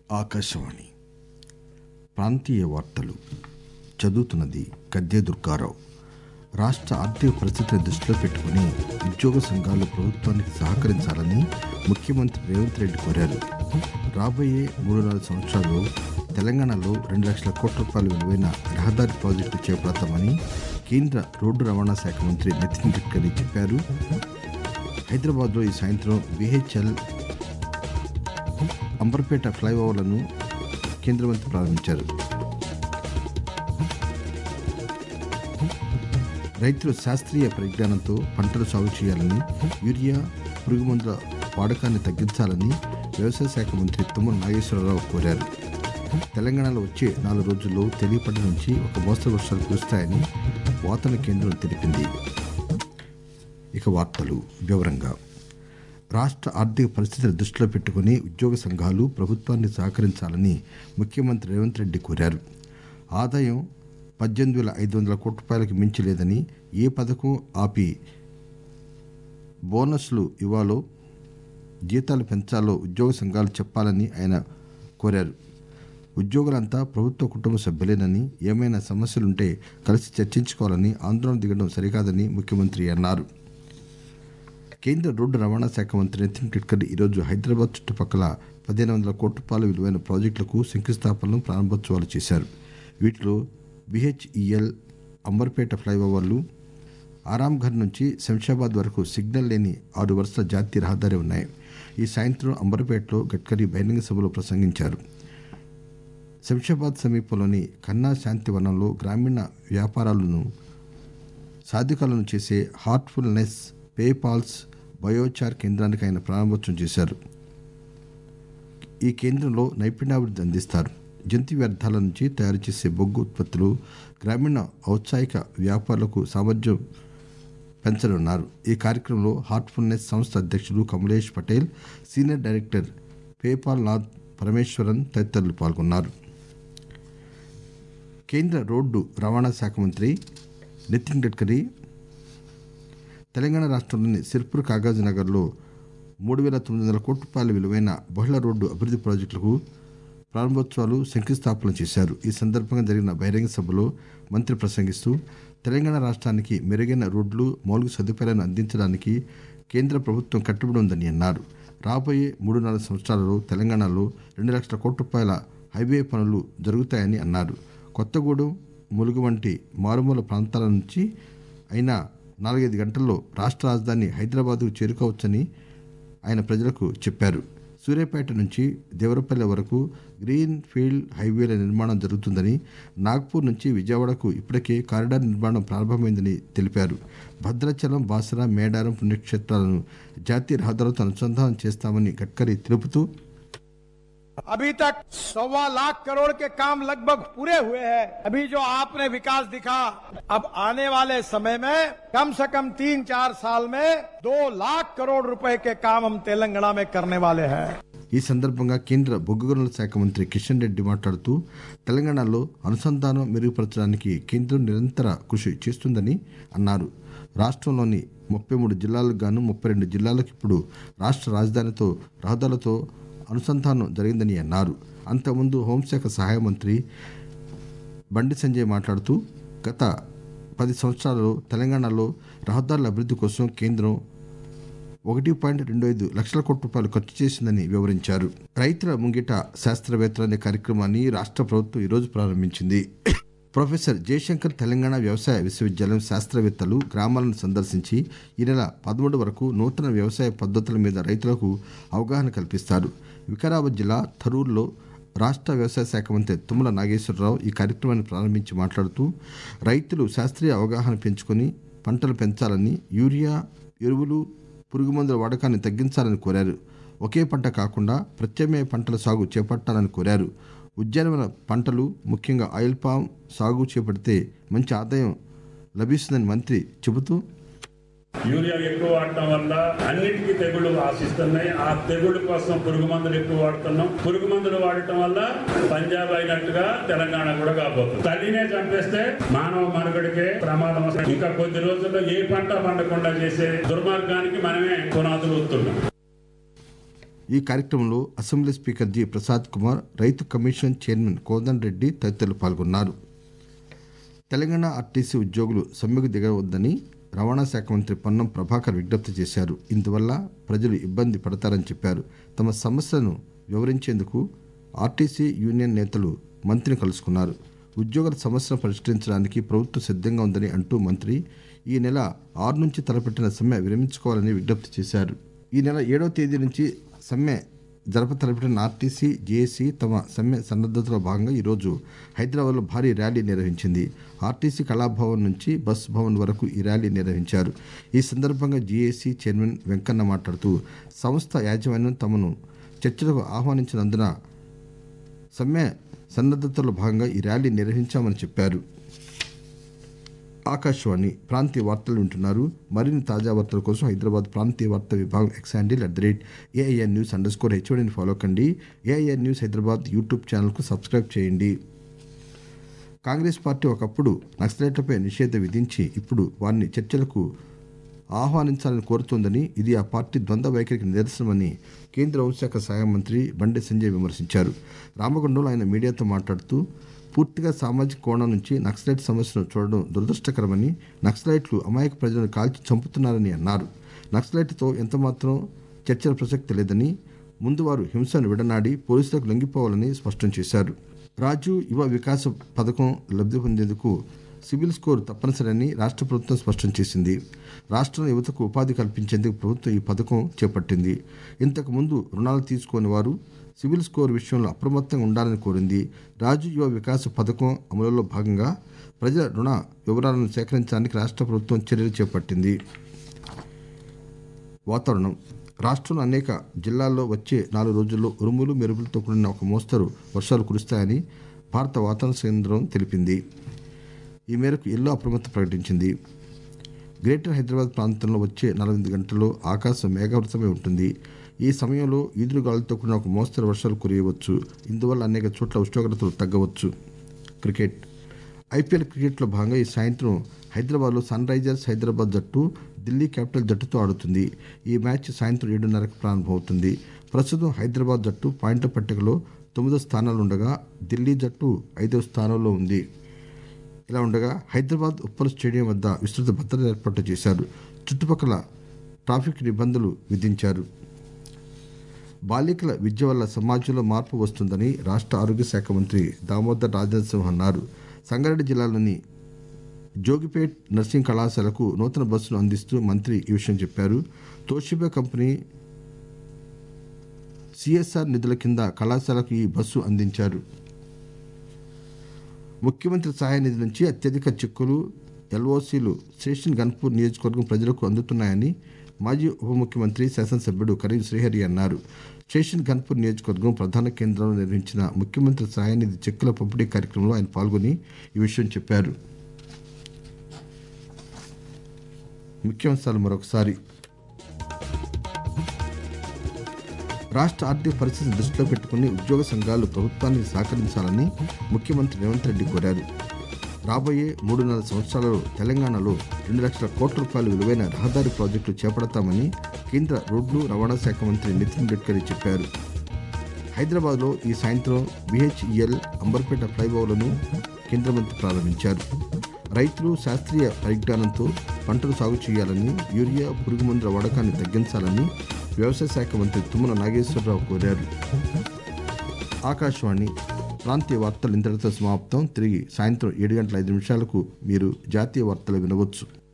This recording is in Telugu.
ఆకాశవాణి ప్రాంతీయ వార్తలు చదువుతున్నది గద్దె దుర్గారావు రాష్ట్ర ఆర్థిక పరిస్థితిని దృష్టిలో పెట్టుకుని ఉద్యోగ సంఘాలు ప్రభుత్వానికి సహకరించాలని ముఖ్యమంత్రి రేవంత్ రెడ్డి కోరారు రాబోయే మూడు నాలుగు సంవత్సరాల్లో తెలంగాణలో రెండు లక్షల కోట్ల రూపాయల విలువైన రహదారి ప్రాజెక్టు చేపడతామని కేంద్ర రోడ్డు రవాణా శాఖ మంత్రి నితిన్ గడ్కరీ చెప్పారు హైదరాబాద్లో ఈ సాయంత్రం బిహెచ్ఎల్ అంబర్పేట ఫ్లైఓవర్లను కేంద్ర మంత్రి ప్రారంభించారు రైతులు శాస్త్రీయ పరిజ్ఞానంతో పంటలు సాగు చేయాలని యూరియా పురుగు మందుల వాడకాన్ని తగ్గించాలని వ్యవసాయ శాఖ మంత్రి తుమ్మల నాగేశ్వరరావు కోరారు తెలంగాణలో వచ్చే నాలుగు రోజుల్లో తెలియపడి నుంచి ఒక మోస్తరు వర్షాలు కురుస్తాయని వాతావరణ కేంద్రం తెలిపింది ఇక వార్తలు వివరంగా రాష్ట్ర ఆర్థిక పరిస్థితిని దృష్టిలో పెట్టుకుని ఉద్యోగ సంఘాలు ప్రభుత్వాన్ని సహకరించాలని ముఖ్యమంత్రి రేవంత్ రెడ్డి కోరారు ఆదాయం పద్దెనిమిది వేల ఐదు వందల కోట్ల రూపాయలకు మించి లేదని ఏ పథకం ఆపి బోనస్లు ఇవ్వాలో జీతాలు పెంచాలో ఉద్యోగ సంఘాలు చెప్పాలని ఆయన కోరారు ఉద్యోగులంతా ప్రభుత్వ కుటుంబ సభ్యులేనని ఏమైనా సమస్యలుంటే కలిసి చర్చించుకోవాలని ఆందోళన దిగడం సరికాదని ముఖ్యమంత్రి అన్నారు కేంద్ర రోడ్డు రవాణా శాఖ మంత్రి నితిన్ గడ్కరీ ఈరోజు హైదరాబాద్ చుట్టుపక్కల పదిహేను వందల కోట్ల రూపాయల విలువైన ప్రాజెక్టులకు శంకుస్థాపనలు ప్రారంభోత్సవాలు చేశారు వీటిలో బిహెచ్ఈఎల్ అంబర్పేట ఫ్లైఓవర్లు ఆరాంఘర్ నుంచి శంషాబాద్ వరకు సిగ్నల్ లేని ఆరు వరుసల జాతీయ రహదారి ఉన్నాయి ఈ సాయంత్రం అంబర్పేటలో గడ్కరీ బహిరంగ సభలో ప్రసంగించారు శంషాబాద్ సమీపంలోని కన్నా శాంతివనంలో గ్రామీణ వ్యాపారాలను సాధికాలను చేసే హార్ట్ఫుల్నెస్ పేపాల్స్ బయోచార్ కేంద్రానికి ఆయన ప్రారంభోత్సవం చేశారు ఈ కేంద్రంలో నైపుణ్యాభివృద్ధి అందిస్తారు జంతు వ్యర్థాల నుంచి తయారు చేసే బొగ్గు ఉత్పత్తులు గ్రామీణ ఔత్సాహిక వ్యాపారులకు సామర్థ్యం పెంచనున్నారు ఈ కార్యక్రమంలో హార్ట్ఫుల్నెస్ సంస్థ అధ్యక్షుడు Kamlesh Patel senior director PayPal Nath Parameswaran తదితరులు పాల్గొన్నారు కేంద్ర రోడ్డు రవాణా శాఖ మంత్రి నితిన్ గడ్కరీ తెలంగాణ రాష్ట్రంలోని సిర్పూర్ కాగజ్ నగర్లో మూడు వేల తొమ్మిది వందల కోట్ల రూపాయల విలువైన బహుళ రోడ్డు అభివృద్ధి ప్రాజెక్టులకు ప్రారంభోత్సవాలు శంకుస్థాపన చేశారు ఈ సందర్భంగా జరిగిన బహిరంగ సభలో మంత్రి ప్రసంగిస్తూ తెలంగాణ రాష్ట్రానికి మెరుగైన రోడ్లు మౌలిక సదుపాయాలను అందించడానికి కేంద్ర ప్రభుత్వం కట్టుబడి ఉందని అన్నారు రాబోయే మూడు నాలుగు సంవత్సరాలలో తెలంగాణలో రెండు లక్షల కోట్ల రూపాయల హైవే పనులు జరుగుతాయని అన్నారు కొత్తగూడెం ములుగు వంటి మారుమూల ప్రాంతాల నుంచి అయినా నాలుగైదు గంటల్లో రాష్ట్ర రాజధాని హైదరాబాద్కు చేరుకోవచ్చని ఆయన ప్రజలకు చెప్పారు సూర్యాపేట నుంచి దేవరపల్లి వరకు గ్రీన్ ఫీల్డ్ హైవేల నిర్మాణం జరుగుతుందని నాగ్పూర్ నుంచి విజయవాడకు ఇప్పటికే కారిడార్ నిర్మాణం ప్రారంభమైందని తెలిపారు భద్రాచలం బాసరా మేడారం పుణ్యక్షేత్రాలను జాతీయ రహదారులతో అనుసంధానం చేస్తామని గడ్కరీ తెలుపుతూ अभी तक सवा लाख करोड़ के काम लगभग पूरे हुए हैं अभी जो आपने विकास दिखा अब आने वाले समय में कम से कम तीन चार साल में दो लाख करोड़ रुपए के काम हम तेलंगाना में करने वाले हैं ఈ సందర్భంగా కేంద్ర బొగ్గు గనుల శాఖ మంత్రి కిషన్ రెడ్డి మాట్లాడుతూ తెలంగాణలో అనుసంధానం మెరుగుపరచడానికి కేంద్రం నిరంతర కృషి చేస్తుందని అన్నారు రాష్ట్రంలోని ముప్పై మూడు జిల్లాలకు గాను ముప్పై రెండు జిల్లాలకు ఇప్పుడు రాష్ట్ర రాజధానితో రహదారులతో అనుసంధానం జరిగిందని అన్నారు అంతకుముందు హోంశాఖ సహాయ మంత్రి బండి సంజయ్ మాట్లాడుతూ గత పది సంవత్సరాలలో తెలంగాణలో రహదారుల అభివృద్ధి కోసం కేంద్రం ఒకటి పాయింట్ రెండు ఐదు లక్షల కోట్ల రూపాయలు ఖర్చు చేసిందని వివరించారు రైతుల ముంగిట శాస్త్రవేత్తలు అనే కార్యక్రమాన్ని రాష్ట్ర ప్రభుత్వం ఈరోజు ప్రారంభించింది ప్రొఫెసర్ జయశంకర్ తెలంగాణ వ్యవసాయ విశ్వవిద్యాలయం శాస్త్రవేత్తలు గ్రామాలను సందర్శించి ఈ నెల పదమూడు వరకు నూతన వ్యవసాయ పద్ధతుల మీద రైతులకు అవగాహన కల్పిస్తారు వికారాబాద్ జిల్లా థరూర్లో రాష్ట్ర వ్యవసాయ శాఖ మంత్రి తుమ్మల నాగేశ్వరరావు ఈ కార్యక్రమాన్ని ప్రారంభించి మాట్లాడుతూ రైతులు శాస్త్రీయ అవగాహన పెంచుకొని పంటలు పెంచాలని యూరియా ఎరువులు పురుగు మందుల వాడకాన్ని తగ్గించాలని కోరారు ఒకే పంట కాకుండా ప్రత్యామ్నాయ పంటల సాగు చేపట్టాలని కోరారు ఉద్యానవన పంటలు ముఖ్యంగా ఆయిల్ పామ్ సాగు చేపడితే మంచి ఆదాయం లభిస్తుందని మంత్రి చెబుతూ యూరియా ఎక్కువ వాడటం వల్ల అన్నిటికీ తెగుళ్ళు ఆశిస్తున్నాయి ఆ తెగుళ్ళ కోసం పురుగు మందులు ఎక్కువ వాడుతున్నాం పురుగు మందులు వాడటం వల్ల పంజాబ్ అయినట్టుగా తెలంగాణ కూడా కాబోతుంది తల్లినే చంపేస్తే మానవ మనుగడికే ప్రమాదం వస్తుంది ఇంకా కొద్ది రోజుల్లో ఏ పంట పండకుండా చేసే దుర్మార్గానికి మనమే పునాదులు వస్తున్నాం ఈ కార్యక్రమంలో assembly speaker G Prasad Kumar రైతు కమిషన్ చైర్మన్ కోదండ్ రెడ్డి తదితరులు పాల్గొన్నారు తెలంగాణ ఆర్టీసీ ఉద్యోగులు సమ్మెకు దిగవద్దని రవాణా శాఖ మంత్రి పొన్నం ప్రభాకర్ విజ్ఞప్తి చేశారు ఇందువల్ల ప్రజలు ఇబ్బంది పడతారని చెప్పారు తమ సమస్యలను వివరించేందుకు ఆర్టీసీ యూనియన్ నేతలు మంత్రిని కలుసుకున్నారు ఉద్యోగుల సమస్యలను పరిష్కరించడానికి ప్రభుత్వం సిద్ధంగా ఉందని అంటూ మంత్రి ఈ నెల ఆరు నుంచి తలపెట్టిన సమ్మె విరమించుకోవాలని విజ్ఞప్తి చేశారు ఈ నెల ఏడవ తేదీ నుంచి సమ్మె జరప తలపెట్టిన ఆర్టీసీ జేఏసీ తమ సమ్మె సన్నద్దతలో భాగంగా ఈరోజు హైదరాబాద్లో భారీ ర్యాలీ నిర్వహించింది ఆర్టీసీ కళాభవన్ నుంచి బస్ భవన్ వరకు ఈ ర్యాలీ నిర్వహించారు ఈ సందర్భంగా జేఏసీ చైర్మన్ వెంకన్న మాట్లాడుతూ సంస్థ యాజమాన్యం తమను చర్చలకు ఆహ్వానించినందున సమ్మె సన్నద్దతలో భాగంగా ఈ ర్యాలీ నిర్వహించామని చెప్పారు ఆకాశవాణి ప్రాంతీయ వార్తలు వింటున్నారు మరిన్ని తాజా వార్తల కోసం హైదరాబాద్ ప్రాంతీయ వార్తా విభాగం X handle at the rate A I N news underscore హెచ్ఓడిని ఫాలో కండి ఏఐఎన్ న్యూస్ హైదరాబాద్ యూట్యూబ్ ఛానల్కు సబ్స్క్రైబ్ చేయండి కాంగ్రెస్ పార్టీ ఒకప్పుడు నక్సలైట్లపై నిషేధం విధించి ఇప్పుడు వారిని చర్చలకు ఆహ్వానించాలని కోరుతోందని ఇది ఆ పార్టీ ద్వంద్వ వైఖరికి నిదర్శనమని కేంద్ర హోంశాఖ సహాయ మంత్రి బండి సంజయ్ విమర్శించారు రామగుండంలో ఆయన మీడియాతో మాట్లాడుతూ పూర్తిగా సామాజిక కోణం నుంచి నక్సలైట్ సమస్యను చూడడం దురదృష్టకరమని నక్సలైట్లు అమాయక ప్రజలను కాల్చి చంపుతున్నారని అన్నారు నక్సలైట్తో ఎంతమాత్రం చర్చల ప్రసక్తి లేదని ముందు వారు హింసను విడనాడి పోలీసులకు లొంగిపోవాలని స్పష్టం చేశారు రాజు యువ వికాస పథకం లబ్ధి పొందేందుకు సివిల్ స్కోర్ తప్పనిసరని రాష్ట్ర ప్రభుత్వం స్పష్టం చేసింది రాష్ట్రంలో యువతకు ఉపాధి కల్పించేందుకు ప్రభుత్వం ఈ పథకం చేపట్టింది ఇంతకు ముందు రుణాలు తీసుకోని వారు సివిల్ స్కోర్ విషయంలో అప్రమత్తంగా ఉండాలని కోరింది రాజు యువ వికాస పథకం అమలులో భాగంగా ప్రజల రుణ వివరాలను సేకరించడానికి రాష్ట్ర ప్రభుత్వం చర్యలు చేపట్టింది వాతావరణం రాష్ట్రంలో అనేక జిల్లాల్లో వచ్చే నాలుగు రోజుల్లో ఉరుములు మెరుపులతో కూడిన ఒక మోస్తరు వర్షాలు కురుస్తాయని భారత వాతావరణ కేంద్రం తెలిపింది ఈ మేరకు ఎల్లో అప్రమత్త ప్రకటించింది గ్రేటర్ హైదరాబాద్ ప్రాంతంలో వచ్చే నలభై గంటల్లో ఆకాశం మేఘావృతమై ఉంటుంది ఈ సమయంలో ఈదురుగాలులతో కూడిన ఒక మోస్తరు వర్షాలు కురియవచ్చు ఇందువల్ల అనేక చోట్ల ఉష్ణోగ్రతలు తగ్గవచ్చు క్రికెట్ ఐపీఎల్ క్రికెట్లో భాగంగా ఈ సాయంత్రం హైదరాబాద్లో సన్ రైజర్స్ హైదరాబాద్ జట్టు ఢిల్లీ క్యాపిటల్ జట్టుతో ఆడుతుంది ఈ మ్యాచ్ సాయంత్రం ఏడున్నరకు ప్రారంభమవుతుంది ప్రస్తుతం హైదరాబాద్ జట్టు పాయింట్ల పట్టికలో తొమ్మిదో స్థానాలు ఉండగా ఢిల్లీ జట్టు ఐదవ స్థానంలో ఉంది ఇలా ఉండగా హైదరాబాద్ ఉప్పల్ స్టేడియం వద్ద విస్తృత భద్రత ఏర్పాట్లు చేశారు చుట్టుపక్కల ట్రాఫిక్ నిబంధనలు విధించారు బాలికల విద్య వల్ల సమాజంలో మార్పు వస్తుందని రాష్ట్ర ఆరోగ్య శాఖ మంత్రి దామోదర్ రాజనరసింహ అన్నారు సంగారెడ్డి జిల్లాలోని జోగిపేట్ నర్సింగ్ కళాశాలకు నూతన బస్సును అందిస్తూ మంత్రి ఈ విషయం చెప్పారు తోషిబా కంపెనీ సిఎస్ఆర్ నిధుల కింద కళాశాలకు ఈ బస్సు అందించారు ముఖ్యమంత్రి సహాయ నిధి నుంచి అత్యధిక చెక్కులు ఎల్ఓసీలు స్టేషన్ గన్పూర్ నియోజకవర్గం ప్రజలకు అందుతున్నాయని మాజీ ఉప ముఖ్యమంత్రి శాసనసభ్యుడు కరీం శ్రీహరి అన్నారు స్టేషన్ గన్పూర్ నియోజకవర్గం ప్రధాన కేంద్రంలో నిర్వహించిన ముఖ్యమంత్రి సహాయ నిధి చెక్కుల పంపిణీ కార్యక్రమంలో ఆయన పాల్గొని ఈ విషయం చెప్పారు ముఖ్యాంశాలు మరొకసారి రాష్ట్ర ఆర్థిక పరిస్థితిని దృష్టిలో పెట్టుకుని ఉద్యోగ సంఘాలు ప్రభుత్వానికి సహకరించాలని ముఖ్యమంత్రి రేవంత్ రెడ్డి కోరారు రాబోయే మూడున్నర సంవత్సరాలలో తెలంగాణలో రెండు లక్షల కోట్ల రూపాయల విలువైన రహదారి ప్రాజెక్టులు చేపడతామని కేంద్ర రోడ్లు రవాణా శాఖ మంత్రి నితిన్ గడ్కరీ చెప్పారు హైదరాబాద్లో ఈ సాయంత్రం బిహెచ్ఈఎల్ అంబర్పేట ఫ్లైఓవర్లను కేంద్ర మంత్రి ప్రారంభించారు రైతులు శాస్త్రీయ పరిజ్ఞానంతో పంటలు సాగు చేయాలని యూరియా పురుగుమందుల వాడకాన్ని తగ్గించాలని వ్యవసాయ శాఖ మంత్రి తుమ్మల నాగేశ్వరరావు కోరారు ఆకాశవాణి ప్రాంతీయ వార్తలు ఇంతటితో సమాప్తం తిరిగి సాయంత్రం ఏడు గంటల ఐదు నిమిషాలకు మీరు జాతీయ వార్తలు వినవచ్చు